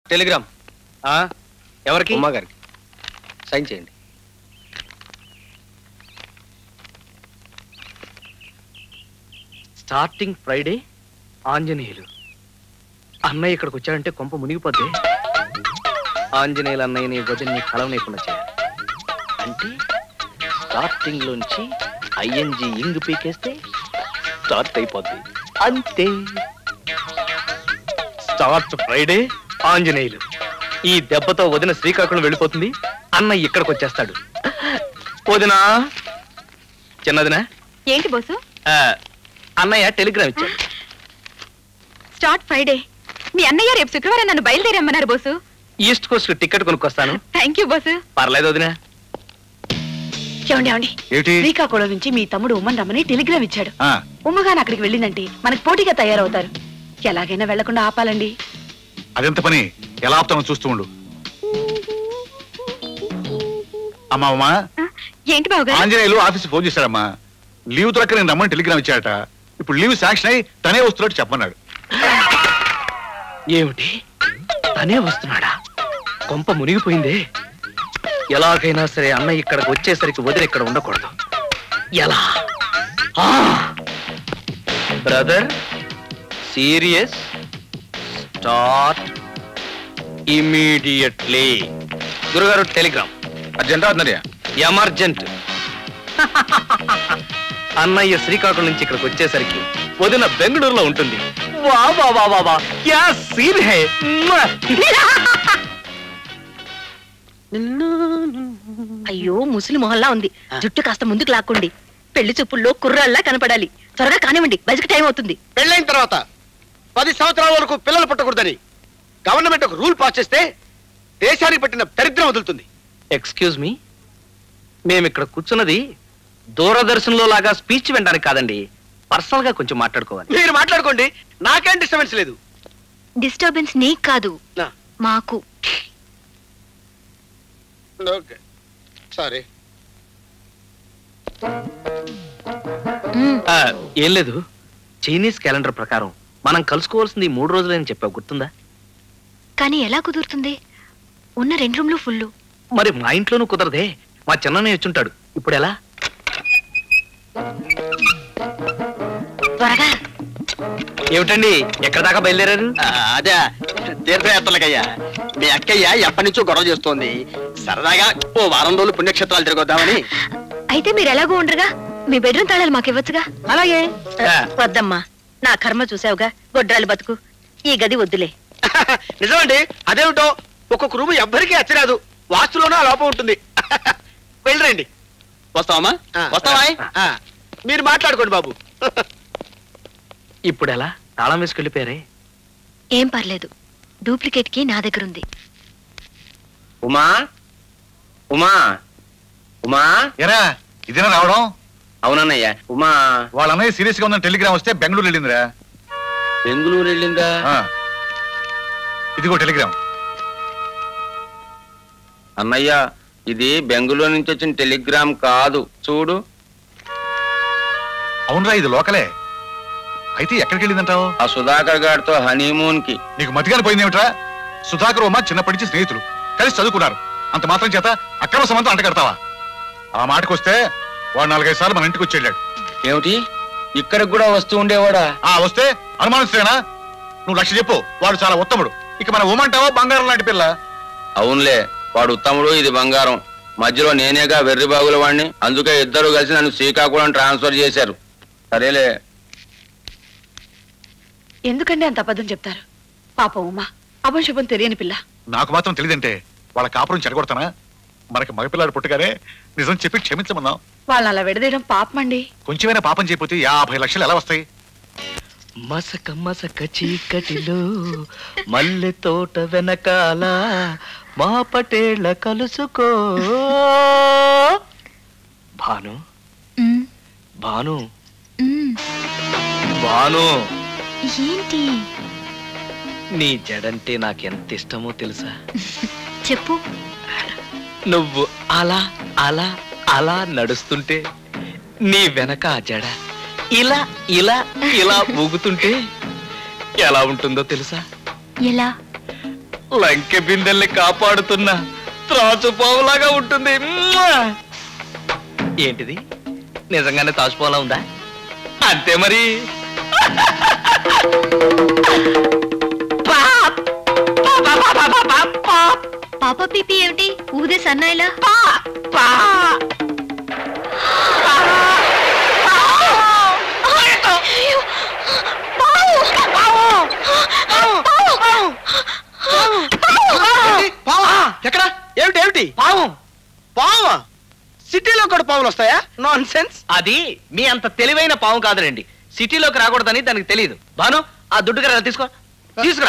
Telegram ఆ, ఎవరికి ఉమ్మా గారికి సైన్ చేయండి స్టార్టింగ్ ఫ్రైడే ఆంజనేయులు అన్నయ్య ఇక్కడికి వచ్చాడంటే కొంప మునిగిపోద్ది ఆంజనేయులు అన్నయ్యని వదిలిని కలవనీయకుండా చేయాలి అంటే స్టార్టింగ్ లోంచి ఐఎన్జి ఇంగ్ పీకేస్తే స్టార్ట్ అయిపోద్ది అంతే స్టార్ట్ ఫ్రైడే ఆంజనేయులు ఈ దెబ్బతో వదిన శ్రీకాకుళం వెళ్ళిపోతుంది అన్నయ్య ఇక్కడికి వచ్చేస్తాడు వదినా చిన్నదినా ఏంటి బోసు ఆ, అన్నయ్య టెలిగ్రామ్ ఇచ్చాడు స్టార్ట్ ఫ్రైడే మీ అన్నయ్య రేపు శుక్రవారం నన్ను బయలుదేరమ్మన్నారు బోసు ఈస్ట్ కోస్ట్ టికెట్ కొనుక్కొస్తాను థ్యాంక్ యూ బోసు పర్లేదు వదినా ఏమండి ఏమండి ఏమిటి శ్రీకాకుళం నుంచి మీ తమ్ముడు ఉమ్మన్ రమ్మని టెలిగ్రామ్ ఇచ్చాడు ఆ, ఉమ్మగాని అక్కడికి వెళ్ళిందంటే మనకి పోటీగా తయారవుతారు ఎలాగైనా వెళ్లకుండా ఆపాలండి అదెంత పని ఎలా ఆపుతామో చూస్తూ ఉండు అమ్మా అమ్మా ఆ, ఏంటి బావగారు ఆంజనేయులు ఆఫీస్ ఫోన్ చేశాడమ్మా లీవ్ దొరక్క నేను రమ్మని టెలిగ్రామ్ ఇచ్చాడట ఇప్పుడు లీవ్ శాంక్షన్ అయి తనే వస్తున్నట్టు చెప్పమన్నాడు ఏమిటి తనే వస్తున్నాడా కొంప మునిగిపోయిందే ఎలాగైనా సరే అన్నయ్య ఇక్కడికి వచ్చేసరికి వదిలి ఇక్కడ ఉండకూడదు ఎలా బ్రదర్ సీరియస్ స్టార్ట్ ఇమీడియట్లీ గురుగారు టెలిగ్రామ్ అర్జెంట్ అవుతుందయ్యా ఎమర్జెంట్ అన్నయ్య శ్రీకాకుళం నుంచి ఇక్కడికి వచ్చేసరికి వదిన బెంగళూరులో ఉంటుంది వా వా వా వా వా క్యా సీన్ హై మ్వా! అయ్యో ముసలి మొహల్లా ఉంది జుట్టు కాస్త ముందుకు లాక్కోండి పెళ్లి చూపుల్లో కుర్రాళ్ళ కనపడాలి త్వరగా కానివ్వండి బయటకు టైం అవుతుంది పెళ్ళైన తర్వాత పది సంవత్సరాల వరకు పిల్లలు పుట్టకూడదని గవర్నమెంట్ ఒక రూల్ పాస్ చేస్తే దేశానికి పట్టిన దరిద్రం వదులుతుంది ఎక్స్క్యూజ్ మీ మేము ఇక్కడ కూర్చున్నది దూరదర్శన్లో లాగా స్పీచ్ వినడానికి కాదండి పర్సనల్ గా కొంచెం మాట్లాడుకోవాలి మీరు మాట్లాడుకోండి నాకేం డిస్టర్బెన్స్ లేదు డిస్టర్బెన్స్ నీకు కాదు నా. మాకు ఓకే సారీ మ్, ఆ, ఏం లేదు చైనీస్ క్యాలెండర్ ప్రకారం మనం కలుసుకోవాల్సింది ఈ మూడు రోజులని చెప్పావు గుర్తుందా కానీ ఎలా కుదురుతుంది ఉన్న రెండు రూమ్లు ఫుల్లు మరి మా ఇంట్లోనూ కుదరదే మా చిన్ననే వచ్చుంటాడు ఇప్పుడు ఎలా త్వరగా ఏమిటండి ఎక్కడ దాకా బయలుదేరారు అదే తీర్థయాత్రలకయ్యా మీ అక్కయ్య ఎప్పటి నుంచో గొడవ చేస్తోంది సరదాగా ఓ వారం రోజులు పుణ్యక్షేత్రాలు తిరగొద్దామని అయితే మీరు ఎలాగో ఉండరుగా మీ బెడ్రూమ్ తాళాలు మాకు ఇవ్వచ్చుగా అలాగే ఆ. వద్దమ్మా నా కర్మ చూసావుగా గొడ్రాలు బతుకు ఈ గది వద్దులే నిజమండి అదేమిటో ఒక్కొక్క రూమ్ ఎవ్వరికీ అచ్చరాదు వాస్తులోనే ఆ లోపం ఉంటుంది వెళ్ళరండి వస్తావమ్మా వస్తావా మీరు మాట్లాడుకోండి బాబు ఇప్పుడు ఎలా తాళం వేసుకెళ్ళిపోయారే ఏం పర్లేదు డూప్లికేట్ కి నా దగ్గర ఉంది ఉమా ఉమా ఉమా ఎరా ఇదేనా రావడం అవునన్నయ్య ఉమా వాళ్ళ అన్నయ్య సీరియస్ గా ఉందని టెలిగ్రామ్ వస్తే బెంగళూరు వెళ్ళిందిరా బెంగళూరు వెళ్ళిందా ఆ. ఇదిగో టెలిగ్రామ్ అన్నయ్య ఇది బెంగళూరు నుంచి వచ్చిన టెలిగ్రామ్ కాదు చూడు అవునరా ఇది లోకలే అయితే ఎక్కడికి వెళ్ళిందంటావు ఆ సుధాకర్ గారితో హనీమూన్ కి నీకు మతిగాని పోయింది ఏమిట్రా సుధాకర్ ఉమ్మ చిన్నప్పటి నుంచి స్నేహితులు కలిసి చదువుకున్నారు అంత మాత్రం చేత అక్రమ సంబంధం అంటగడతావా ఆ మాటకొస్తే వాడు నాలుగైదు సార్లు మన ఇంటికి వచ్చి వెళ్ళాడు ఏమిటి ఇక్కడికి కూడా వస్తూ ఉండేవాడా ఆ వస్తే అనుమానిస్తేనా నువ్వు లక్ష చెప్పు వాడు చాలా ఉత్తముడు ఇక మన ఉమ్మంటావా బంగారం లాంటి పిల్ల అవునులే వాడు ఉత్తముడు ఇది బంగారం మధ్యలో నేనేగా వెర్రి బాగుల వాడిని అందుకే ఇద్దరు కలిసి నన్ను శ్రీకాకుళం ట్రాన్స్ఫర్ చేశారు సరేలే ఎందుకండి అంత అబద్ధం చెప్తారు పాపం ఉమా అభంశుభం తెలియని పిల్ల నాకు మాత్రం తెలియదంటే వాళ్ళ కాపురం చెడగొడతానా మనకి మగపిల్లాడు పుట్టగానే నిజం చెప్పి క్షమించమన్నాం వాళ్ళని అలా విడదీయడం పాపమండి కొంచెమైనా పాపం చేయకపోతే యాభై లక్షలు ఎలా వస్తాయి మసక మసక చీకటిలో మల్లె తోట వెనకాల మా పటేళ్ళ కలుసుకో భాను మ్, భాను మ్, భాను ఏంటి నీ జడంటే నాకెంత ఇష్టమో తెలుసా చెప్పు నువ్వు అలా అలా అలా నడుస్తుంటే నీ వెనక ఆ జడ ఇలా ఇలా ఇలా ఊగుతుంటే ఎలా ఉంటుందో తెలుసా ఎలా లంకె బిందెల్ని కాపాడుతున్న త్రాచు పావులాగా ఉంటుంది మ్వా! ఏంటిది నిజంగానే తాచుపోలా ఉందా అంతే మరి పాప్! పాప్, పాప్, పాప్, పాప్, పాప్, పాప్, పాప పీపీ ఏమిటి ఊదే సన్నాయిలా పాప్, పాప్. ఎక్కడ ఏమిటి ఏమిటి పాము పావా సిటీలో కూడా పావులు వస్తాయా నాన్ సెన్స్ అది మీ అంత తెలివైన పాము కాదులేండి సిటీలోకి రాకూడదని దానికి తెలియదు బాను ఆ దుడ్డు కర్ర తీసుకో తీసుకురా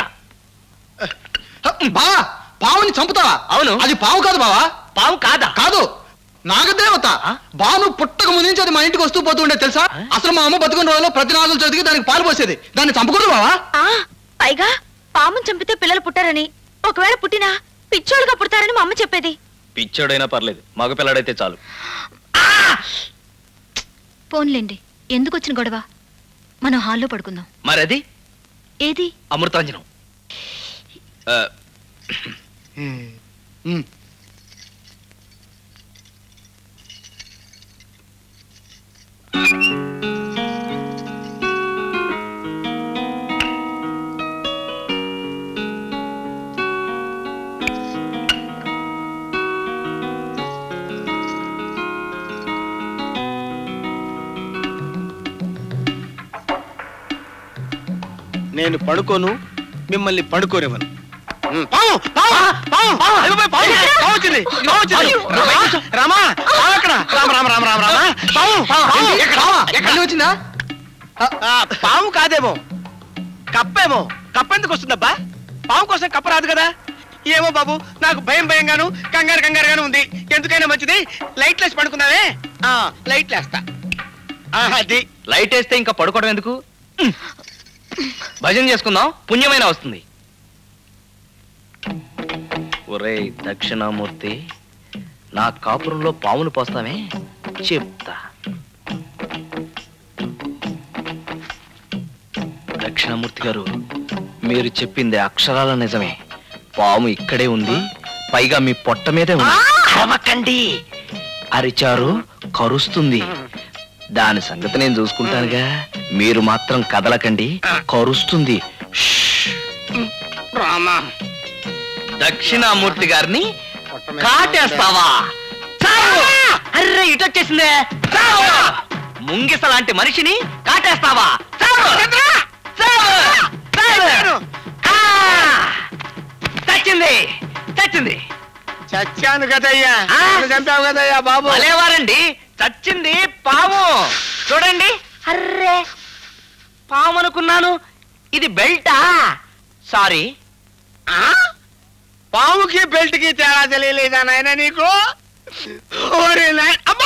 బావా పావుని చంపుతావా అవును. అది పావు కాదు బావా పాము కాదా కాదు నాగదేవత ఆ? బాను పుట్టక ముందు నుంచి అది మా ఇంటికి వస్తూ పోతూ ఉండేది తెలుసా ఆ? అసలు మా అమ్మ బతుకున్న రోజులో ప్రతి నాలుగు చదివి దానికి పాలు పోసేది దాన్ని చంపకూడదు బావా ఆ, పైగా పాముని చంపితే పిల్లలు పుట్టారని ఒకవేళ పుట్టినా పిచ్చోళ్ళుగా పుడతారని మా అమ్మ చెప్పేది పిచ్చోడైనా పర్లేదు మగ పిల్లడైతే చాలు పోన్లేండి ఎందుకు వచ్చిన గొడవ మనం హాల్లో పడుకుందాం మరి అది ఏది అమృతాంజనం ఆ, నేను పడుకోను మిమ్మల్ని పడుకోనివ్వను పావు పావు పావు పావు అయ్యో, పావు, పావు వచ్చింది పావు వచ్చింది రామా పావు ఎక్కడ రామ రామ రామ రామ రామ పావు పావు ఎక్కడ ఎక్కడ వచ్చిందా పాము కాదేమో కప్పేమో కప్ప ఎందుకు వస్తుందబ్బా పాము కోసం కప్ప రాదు కదా ఏమో బాబు నాకు భయం భయంగాను కంగారు కంగారుగాను ఉంది ఎందుకైనా మంచిది లైట్ లేసి పడుకున్నావే ఆ, లైట్ లేస్తా ఆ, అది లైట్ వేస్తే ఇంకా పడుకోవడం ఎందుకు భజన చేసుకుందాం పుణ్యమైన వస్తుంది ఒరేయ్ దక్షిణామూర్తి నా కాపురంలో పామును పోస్తామే చెప్తా దక్షిణామూర్తి గారు మీరు చెప్పింది అక్షరాల నిజమే పాము ఇక్కడే ఉంది పైగా మీ పొట్ట మీదే ఉంది అరవకండి అరిచారు కరుస్తుంది దాని సంగతి నేను చూసుకుంటానుగా మీరు మాత్రం కదలకండి కరుస్తుంది షష్. రామా దక్షిణామూర్తి గారిని కాటేస్తావా చావు! అర్రే ఇటొచ్చేసిందే చావు! ముంగిస లాంటి మనిషిని కాటేస్తావా చావు! చావు! చావు! ఆ! చచ్చింది చచ్చింది చచ్చాను కదయ్యా ఆ? నన్ను చంపావు కదయ్యా బాబు భలేవారండి చచ్చింది పాము చూడండి అర్రే పాము అనుకున్నాను ఇది బెల్టా సారీ ఆ? పాముకి బెల్ట్ కి తేడా తెలియలేదా నాయన నీకు ఓరి నాయన